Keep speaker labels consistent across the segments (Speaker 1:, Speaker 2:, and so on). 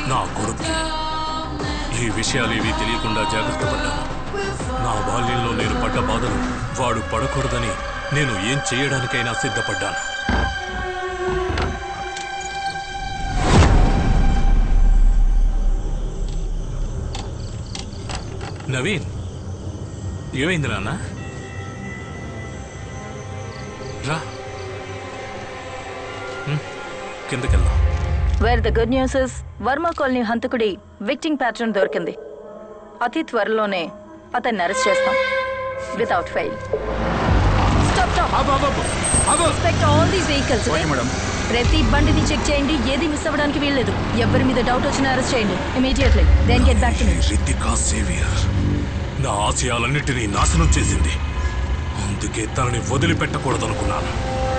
Speaker 1: నా కొడుక్కి ఈ విషయాలేవీ తెలియకుండా జాగ్రత్త పడ్డాను నా బాల్యంలో నేను పడ్డ బాధలు వాడు పడకూడదని నేను ఏం చేయడానికైనా సిద్ధపడ్డాను నవీన్ ఏమైంది నాన్న రా హ్మ్, కిందకెళ్దాం
Speaker 2: where the good news is Varma colony హంతకుడి విక్టింగ్ ప్యాటర్న్ దొరికింది అతి త్వరలోనే అతన్ని అరెస్ట్ చేస్తాం without fail stop stop inspect all these vehicles ప్రతి బండిని చెక్ చేయండి ఏది మిస్ అవ్వడానికి వీల్లేదు ఎవరి మీద డౌట్ వచ్చినా అరెస్ట్ చేయండి immediately then get back to me
Speaker 1: Ritika Xavier నా ఆశయాలన్నిటినీ నాశనం చేసింది అందుకే తనని వదిలిపెట్టకూడదనుకున్నాను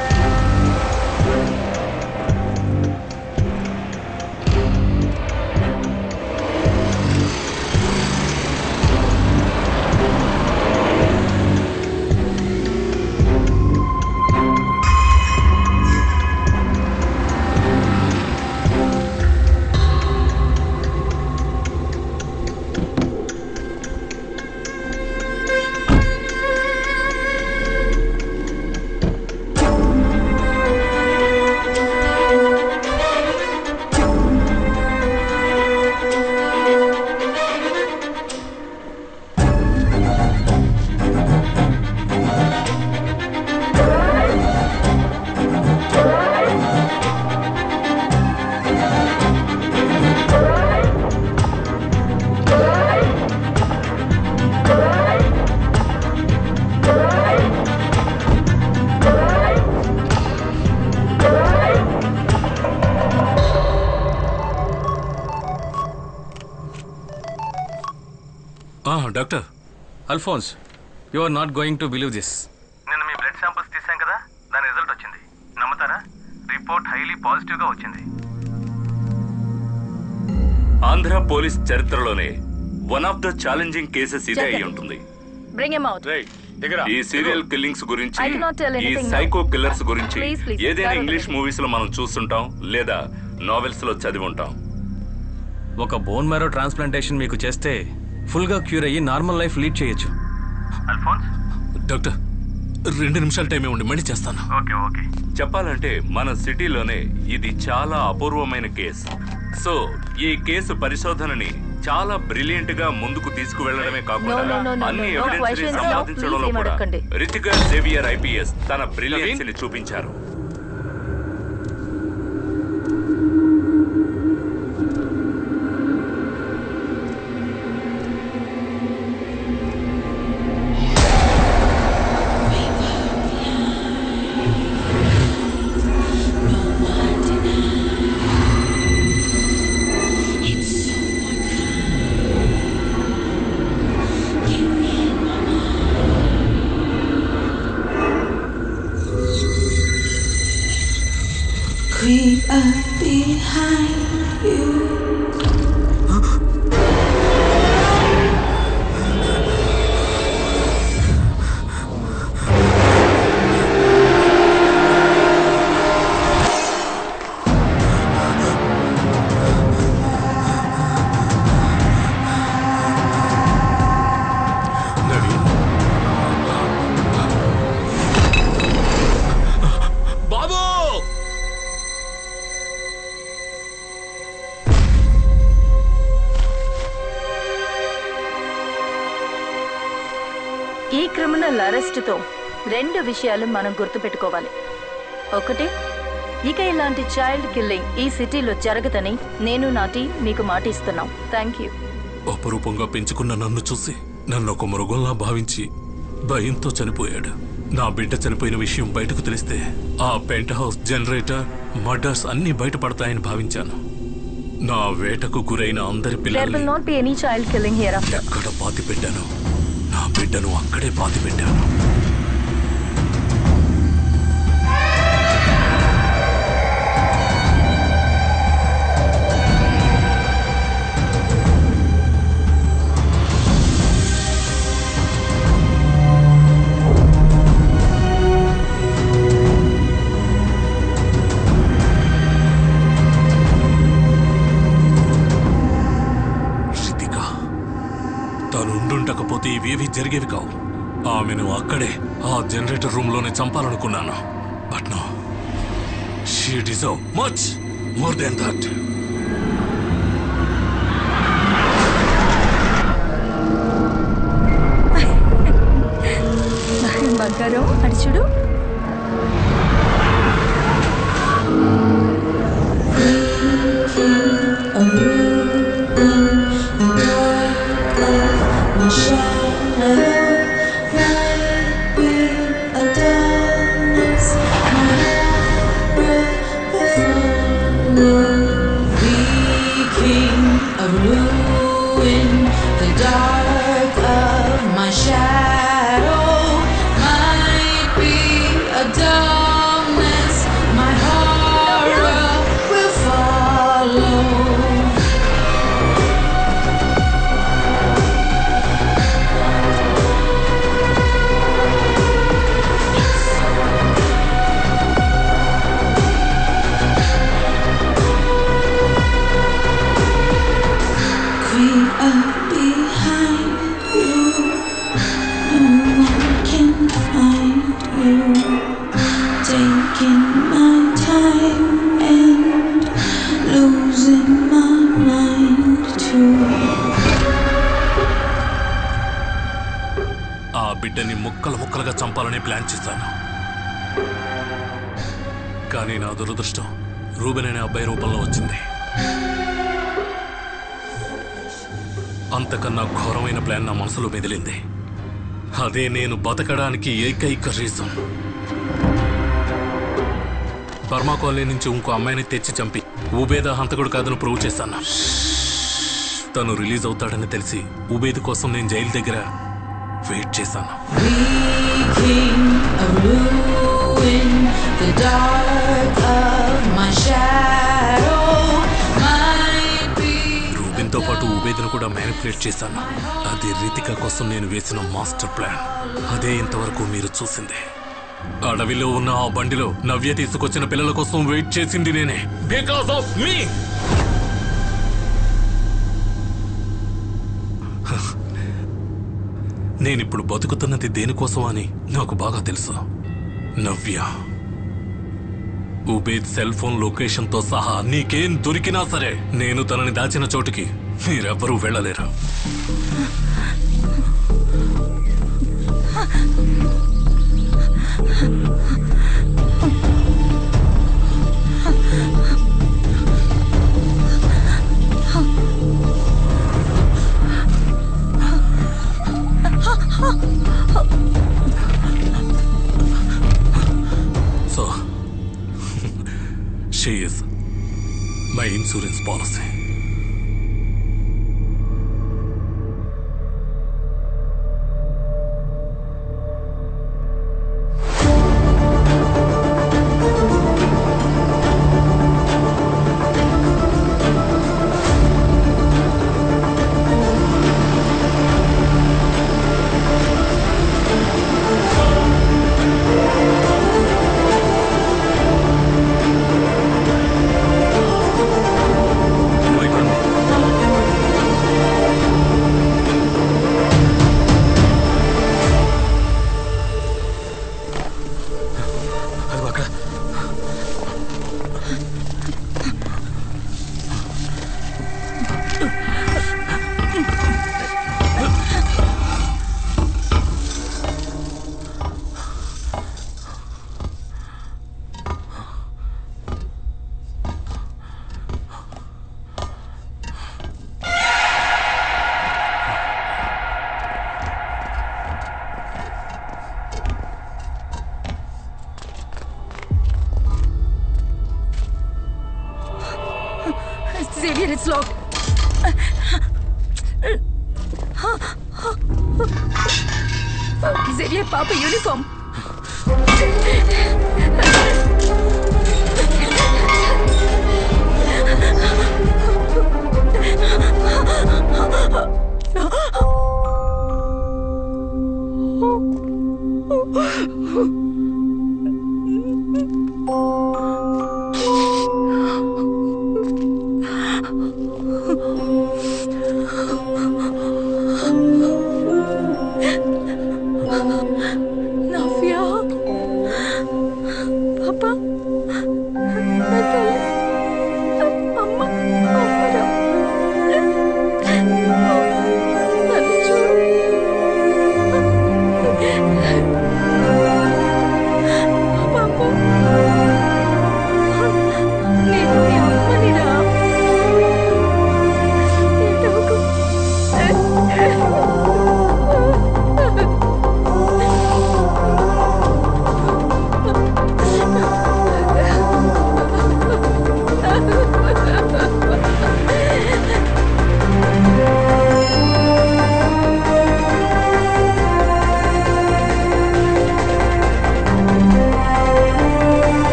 Speaker 1: ఆ, doctor
Speaker 3: Alphonse you are not going to believe this
Speaker 4: నిన్న మీ బ్లడ్ శాంపిల్స్ తీసాం కదా దాని రిజల్ట్ వచ్చింది నమ్ముతారా రిపోర్ట్ హైలీ పాజిటివ్ గా వచ్చింది
Speaker 5: ఆంధ్ర పోలీస్ చరిత్రలోనే one of the challenging cases ఇదే అయి ఉంటుంది
Speaker 2: బ్రింగ్ ఎమ్ అవుట్
Speaker 5: ఈ సీరియల్ కిల్లింగ్స్ గురించి
Speaker 2: I cannot tell
Speaker 5: ఈ
Speaker 2: anything now.
Speaker 5: సైకో కిల్లర్స్ గురించి
Speaker 2: Please, please,
Speaker 5: ఏదైనా
Speaker 2: Carol,
Speaker 5: ఇంగ్లీష్ మూవీస్ లో మనం చూస్తుంటాం లేదా నావెల్స్ లో చదివి ఉంటాం
Speaker 3: ఒక బోన్ మ్యారో ట్రాన్స్ప్లాంటేషన్ మీకు చేస్తే ఫుల్ గా క్యూర్ అయ్యి నార్మల్ లైఫ్ లీడ్ చేయొచ్చు
Speaker 4: అల్ఫోన్స్
Speaker 1: డాక్టర్ రెండు నిమిషాల టైం ఇవ్వండి మళ్ళీ చేస్తాను
Speaker 4: ఓకే ఓకే
Speaker 5: చెప్పాలంటే మన సిటీలోనే ఇది చాలా అపూర్వమైన కేసు సో ఈ కేసు పరిశోధనని చాలా బ్రిలియంట్ గా ముందుకు తీసుకువెళ్లడమే
Speaker 2: No, no, no,
Speaker 5: కాకుండా
Speaker 2: no,
Speaker 5: అన్ని
Speaker 2: no, no
Speaker 5: evidence
Speaker 2: questions, no,
Speaker 5: సంపాదించడంలో
Speaker 2: please
Speaker 5: కూడా
Speaker 2: ఏమడగండి.
Speaker 5: రితికా జేవియర్ ఐపీఎస్ తన బ్రిలియన్స్ ని చూపించారు
Speaker 6: creep up behind you.
Speaker 1: Naveen బాబు
Speaker 2: ఈ క్రిమినల్ అరెస్టుతో రెండు విషయాలు మనం గుర్తుపెట్టుకోవాలి ఒకటి ఇక ఇలాంటి చైల్డ్ కిల్లింగ్ ఈ సిటీలో జరగదని నేను నాటి మీకు మాట ఇస్తున్నాం థ్యాంక్ యూ
Speaker 1: అపరూపంగా పెంచుకున్న నన్ను చూసి నన్ను ఒక మృగంలా భావించి భయంతో చనిపోయాడు నా బిడ్డ చనిపోయిన విషయం బయటకు తెలిస్తే ఆ పెంట్ హౌస్ జనరేటర్ మర్డర్స్ అన్ని బయటపడతాయని భావించాను నా వేటకు గురైన అందరి
Speaker 2: దేర్
Speaker 1: పిల్లల్ని
Speaker 2: will not be any child killing hereafter
Speaker 1: ఎక్కడ పాతి పెట్టాను నా బిడ్డను అక్కడే పాతి పెట్టాను అయ్యుండకపోతే ఇవేవి జరిగేవి కావు ఆమెను అక్కడే ఆ జనరేటర్ రూమ్ లోనే చంపాలనుకున్నాను but no she deserve much more than that
Speaker 2: బంగారం అడి చూడు
Speaker 6: My shadow might be a darkness. My breath will follow. Be king of ruin, the dark of my shadow might be a darkness. My horror will follow. Creep up behind you. No one can find you. Taking my time and losing my mind too.
Speaker 1: ఆ బిడ్డని ముక్కలు ముక్కలుగా చంపాలని plan చేశాను కానీ నా దురదృష్టం Reuben అనే అబ్బాయి రూపంలో వచ్చింది అంతకన్నా ఘోరమైన ప్లాన్ నా మనసులో మెదిలింది అదే నేను బతకడానికి ఏకైక రీజన్ బర్మా కాలనీ నుంచి ఇంకో అమ్మాయిని తెచ్చి చంపి ఉబేద హంతకుడు కాదని ప్రూవ్ చేశాను తను రిలీజ్ అవుతాడని తెలిసి ఉబేద్ కోసం నేను జైలు దగ్గర వెయిట్ చేశాను
Speaker 6: Be king of ruin, the dark of my shadow might be.
Speaker 1: రూబిన్తో పాటు ఉబేద్ను కూడా మ్యానిపులేట్ చేశాను అది రితిక కోసం నేను వేసిన మాస్టర్ ప్లాన్ అదే ఇంతవరకు మీరు చూసింది అడవిలో ఉన్న ఆ బండిలో నవ్య తీసుకొచ్చిన పిల్లల కోసం వెయిట్ చేసింది నేనే బికాస్ ఆఫ్ మీ నేనిప్పుడు బతుకుతున్నది దేనికోసం అని నాకు బాగా తెలుసు నవ్య ఉబేద్ సెల్ ఫోన్ లొకేషన్తో సహా నీకేం దొరికినా సరే నేను తనని దాచిన చోటుకి మీరెవ్వరూ వెళ్ళలేరు so she is my insurance policy
Speaker 3: అదిగో అక్కడ
Speaker 2: Xavier, it's locked. Xavier, Papa uniform.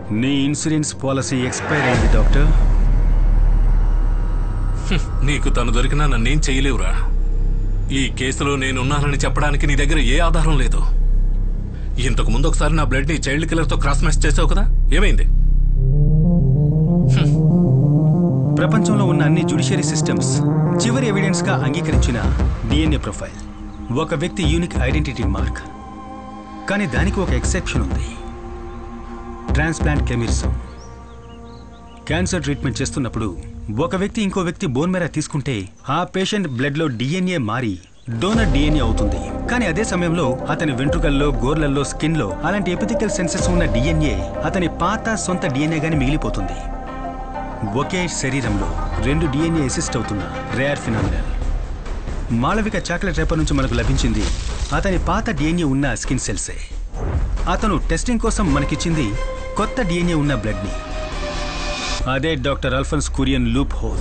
Speaker 7: నీ ఇన్సూరెన్స్ పాలసీ ఎక్స్పైర్ అయింది డాక్టర్
Speaker 1: నీకు తను దొరికినా నన్నేం చేయలేవురా ఈ కేసులో నేనున్నానని చెప్పడానికి నీ దగ్గర ఏ ఆధారం లేదు ఇంతకు ముందు ఒకసారి నా బ్లడ్ ని చైల్డ్ కిల్లర్ తో క్రాస్ మ్యాచ్ చేసావు కదా ఏమైంది
Speaker 7: ప్రపంచంలో ఉన్న అన్ని జ్యుడిషియరీ సిస్టమ్స్ చివరి ఎవిడెన్స్ గా అంగీకరించిన డిఎన్ఏ ప్రొఫైల్ ఒక వ్యక్తి యూనిక్ ఐడెంటిటీ మార్క్ కానీ దానికి ఒక ఎక్సెప్షన్ ఉంది ట్రాన్స్ప్లాంట్ కెమిర్సం క్యాన్సర్ ట్రీట్మెంట్ చేస్తున్నప్పుడు ఒక వ్యక్తి ఇంకో వ్యక్తి బోన్ మేర తీసుకుంటే ఆ పేషెంట్ బ్లడ్ లో డిఎన్ఏ మారి డోనర్ డిఎన్ఏ అవుతుంది కానీ అదే సమయంలో అతని వెంట్రుకల్లో గోర్లల్లో స్కిన్ లో అలాంటి ఎపిథికల్ సెన్సెస్ ఉన్న డిఎన్ఏ అతని పాత సొంత డిఎన్ఏ గాని మిగిలిపోతుంది ఒకే శరీరంలో రెండు డిఎన్ఏ అసిస్ట్ అవుతున్న rare phenomenal Malavika chocolate wrapper నుంచి మనకు లభించింది అతని పాత డిఎన్ఏ ఉన్న స్కిన్ సెల్సే అతను టెస్టింగ్ కోసం మనకిచ్చింది కొత్త డిఎన్ఏ ఉన్న బ్లడ్ని అదే doctor Alphonse Kurian loophole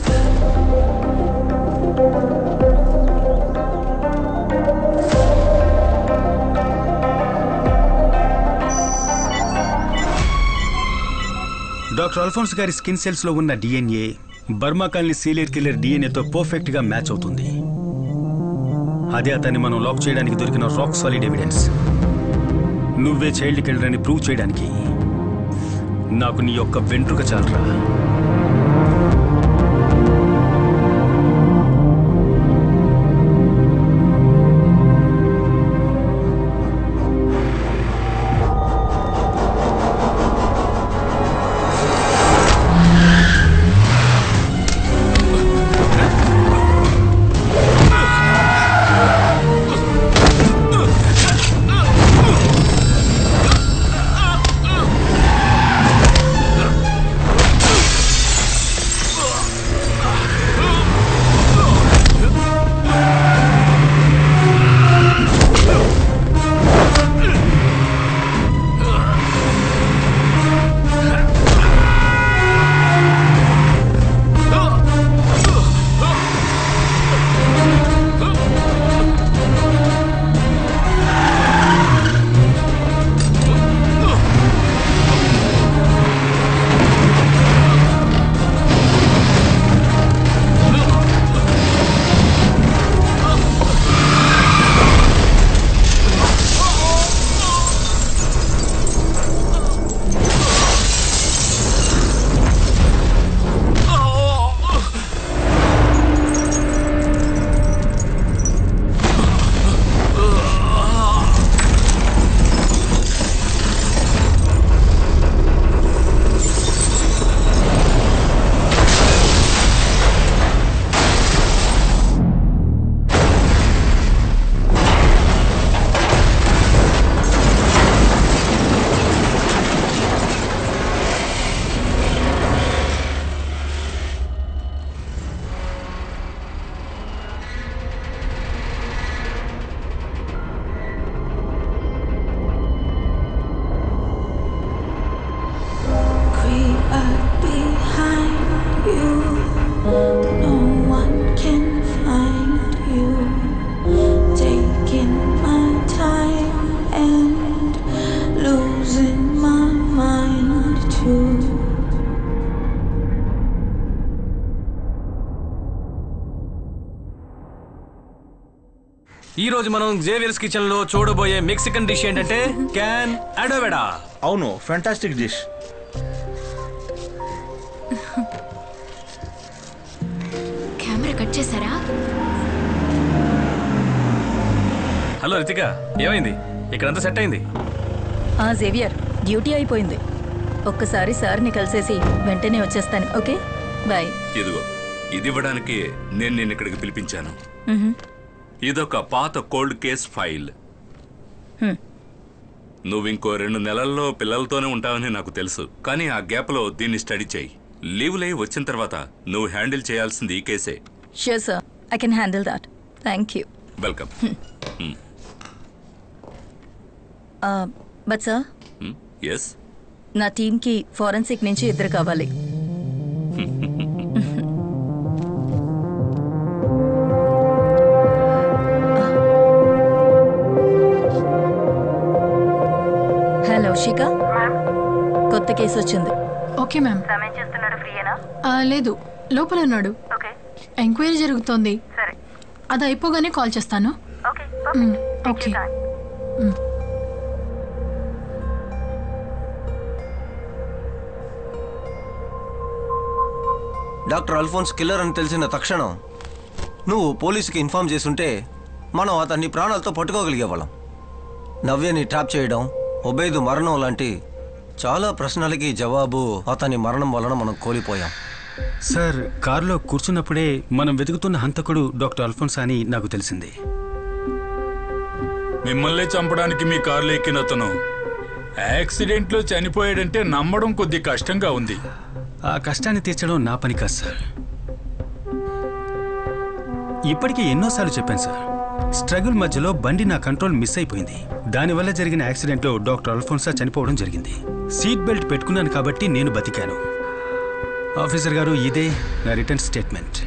Speaker 7: doctor Alphonse గారి స్కిన్ సెల్స్ లో ఉన్న DNA Varma colony serial killer డిఎన్ఏతో పర్ఫెక్ట్ గా మ్యాచ్ అవుతుంది అదే అతన్ని మనం లాక్ చేయడానికి దొరికిన రాక్ సాలిడ్ ఎవిడెన్స్ నువ్వే చైల్డ్ కిల్లర్ అని ప్రూవ్ చేయడానికి నాకు నీ యొక్క వెంట్రుక చాలరా
Speaker 6: Creep up behind you. No one can find you. Taking my time and losing my mind too.
Speaker 3: ఈ రోజు మనం జేవియర్స్ కిచెన్ లో చూడబోయే మెక్సికన్ డిష్ ఏంటంటే క్యాన్ అడోవెడా
Speaker 8: అవును ఫెంటాస్టిక్ డిష్
Speaker 9: కెమెరా కట్ చేశారా
Speaker 3: హలో రితిక ఏమైంది ఇక్కడంతా సెట్ అయింది
Speaker 2: ఆ జేవియర్ డ్యూటీ అయిపోయింది ఒక్కసారి సార్ని కలిసేసి వెంటనే వచ్చేస్తాను ఓకే బాయ్
Speaker 5: ఇదిగో ఇది ఇవ్వడానికి నేను నిన్ను ఇక్కడికి పిలిపించాను
Speaker 2: మ్హూ.
Speaker 5: ఇదొక పాత కోల్డ్ కేస్ ఫైల్
Speaker 2: హ్మ్.
Speaker 5: నువ్వు ఇంకో రెండు నెలల్లో పిల్లలతోనే ఉంటావని నాకు తెలుసు కానీ ఆ గ్యాప్లో దీన్ని స్టడీ చేయి లీవ్లై వచ్చిన తర్వాత నువ్వు హ్యాండిల్ చేయాల్సింది ఈ కేసే
Speaker 2: sure sir I can handle that thank you
Speaker 5: welcome
Speaker 2: but sir
Speaker 5: yes
Speaker 2: నా టీంకి ఫారెన్సిక్ నుంచి ఇద్దరు కావాలి హలో షికా కొత్త కొత్త కేసు వచ్చింది
Speaker 10: ఓకే మ్యామ్
Speaker 2: సమయం చేస్తున్నాడు ఫ్రీయేనా
Speaker 10: ఆ, లేదు లోపల ఉన్నాడు
Speaker 2: ఓకే
Speaker 10: ఎంక్వైరీ జరుగుతోంది
Speaker 2: సరే
Speaker 10: అది అయిపోగానే కాల్ చేస్తాను
Speaker 2: okay
Speaker 10: hmm, okay hmm.
Speaker 11: Doctor Alphonse killer అని తెలిసిన తక్షణం నువ్వు పోలీసుకి ఇన్ఫార్మ్ చేసుంటే మనం అతన్ని ప్రాణాలతో పట్టుకోగలిగేవాళ్ళం నవ్యని ట్రాప్ చేయడం ఒబేదు మరణం లాంటి చాలా ప్రశ్నలకి జవాబు అతని మరణం వలన మనం కోల్పోయాం
Speaker 7: సార్ కారులో కూర్చున్నప్పుడే మనం వెతుకుతున్న హంతకుడు డాక్టర్ అల్ఫోన్స్ అని నాకు తెలిసింది
Speaker 12: మిమ్మల్ని చంపడానికి మీ కారులో ఎక్కిన అతను యాక్సిడెంట్లో చనిపోయాడంటే నమ్మడం కొద్ది కష్టంగా ఉంది
Speaker 7: ఆ కష్టాన్ని తీర్చడం నా పని కాదు సార్ ఇప్పటికే ఎన్నోసార్లు చెప్పాను సార్ స్ట్రగుల్ మధ్యలో బండి నా కంట్రోల్ మిస్ అయిపోయింది దానివల్ల జరిగిన యాక్సిడెంట్లో డాక్టర్ అల్ఫోన్సా చనిపోవడం జరిగింది సీట్ బెల్ట్ పెట్టుకున్నాను కాబట్టి నేను బతికాను ఆఫీసర్ గారు ఇదే నా రిటర్న్ స్టేట్మెంట్